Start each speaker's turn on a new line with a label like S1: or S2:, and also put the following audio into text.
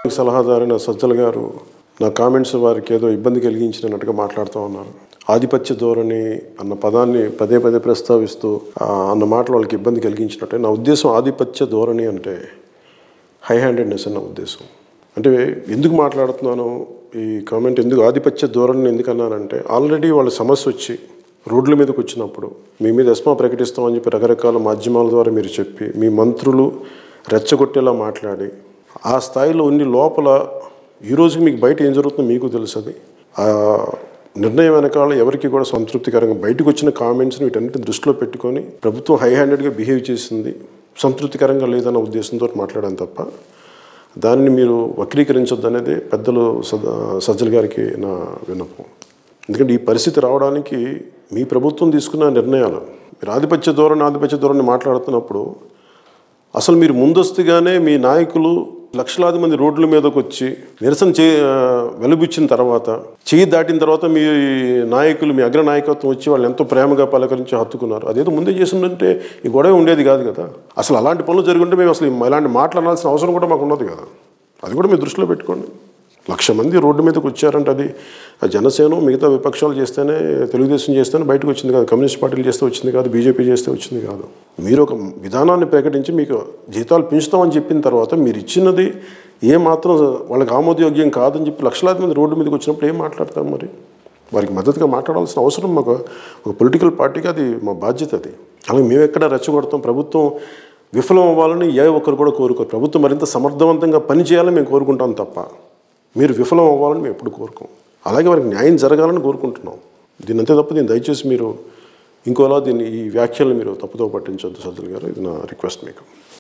S1: సలహాదారైన సజ్జల గారు నా కామెంట్స్ వారికి ఏదో ఇబ్బంది కలిగించినట్టుగా మాట్లాడుతూ ఉన్నారు ఆధిపత్య ధోరణి అన్న పదాన్ని పదే పదే ప్రస్తావిస్తూ ఆ, అన్న మాటలు వాళ్ళకి ఇబ్బంది కలిగించినట్టే నా ఉద్దేశం ఆధిపత్య ధోరణి అంటే హై హ్యాండెడ్నెస్ అన్న ఉద్దేశం అంటే ఎందుకు మాట్లాడుతున్నాను ఈ కామెంట్ ఎందుకు ఆధిపత్య ధోరణిని ఎందుకు అన్నానంటే ఆల్రెడీ వాళ్ళ సమస్య వచ్చి రోడ్ల మీదకి వచ్చినప్పుడు మీ మీద ఎస్మా ప్రకటిస్తామని చెప్పి రకరకాల మాధ్యమాల ద్వారా మీరు చెప్పి మీ మంత్రులు రెచ్చగొట్టేలా మాట్లాడి ఆ స్థాయిలో ఉండి లోపల ఈ రోజుకి మీకు బయట ఏం జరుగుతుందో మీకు తెలుసు అది ఆ నిర్ణయం వెనకాల ఎవరికి కూడా సంతృప్తికరంగా బయటకు వచ్చిన కామెంట్స్ని వీటన్నిటిని దృష్టిలో పెట్టుకొని ప్రభుత్వం హై హ్యాండెడ్గా బిహేవ్ చేసింది సంతృప్తికరంగా లేదన్న ఉద్దేశంతో మాట్లాడాను తప్ప దానిని మీరు వక్రీకరించొద్దు అనేది పెద్దలు సద సజ్జల గారికి నా విన్నపం ఎందుకంటే ఈ పరిస్థితి రావడానికి మీ ప్రభుత్వం తీసుకున్న నిర్ణయాలు మీరు ఆధిపత్య ధోరణి ఆధిపత్య ధోరణి మాట్లాడుతున్నప్పుడు అసలు మీరు ముందస్తుగానే మీ నాయకులు లక్షలాది మంది రోడ్ల మీదకి వచ్చి నిరసన చే ఆ, వెలుబుచ్చిన తర్వాత చేయి దాటిన తర్వాత మీ నాయకులు మీ అగ్ర నాయకత్వం వచ్చి వాళ్ళు ఎంతో ప్రేమగా పలకరించి హత్తుకున్నారు అదేదో ముందే చేసిందంటే ఈ గొడవ ఉండేది కాదు కదా అసలు అలాంటి పనులు జరుగుంటే మేము అసలు ఇలాంటి మాట్లాడాల్సిన అవసరం కూడా మాకు ఉన్నది కదా అది కూడా మీరు దృష్టిలో పెట్టుకోండి లక్ష మంది రోడ్డు మీదకి వచ్చారంటే అది ఆ జనసేన మిగతా విపక్షాలు చేస్తేనే తెలుగుదేశం చేస్తేనే బయటకు వచ్చింది కాదు కమ్యూనిస్ట్ పార్టీలు చేస్తే వచ్చింది కాదు బీజేపీ చేస్తే వచ్చింది కాదు మీరు ఒక విధానాన్ని ప్రకటించి మీకు జీతాలు పెంచుతామని చెప్పిన తర్వాత మీరు ఇచ్చినది ఏ మాత్రం వాళ్ళకి ఆమోదయోగ్యం కాదని చెప్పి లక్షలాది మంది రోడ్డు మీదకి వచ్చినప్పుడు ఏం మాట్లాడతాం మరి వారికి మద్దతుగా మాట్లాడాల్సిన అవసరం మాకు ఒక పొలిటికల్ పార్టీకి అది మా బాధ్యత అది అలాగే మేము ఎక్కడ రెచ్చగొడతాం ప్రభుత్వం విఫలం అవ్వాలని ఏ ఒక్కరు కూడా కోరుకోరు ప్రభుత్వం మరింత సమర్థవంతంగా పనిచేయాలని మేము కోరుకుంటాం తప్ప మీరు విఫలం అవ్వాలని మేము ఎప్పుడు కోరుకోం అలాగే వారికి న్యాయం జరగాలని కోరుకుంటున్నాం దీని అంతే తప్ప దీన్ని దయచేసి మీరు ఇంకోలా దీన్ని ఈ వ్యాఖ్యలు మీరు తప్పుతో పట్టించొద్దు సజ్జల్ గారు ఇది నా రిక్వెస్ట్ మీకు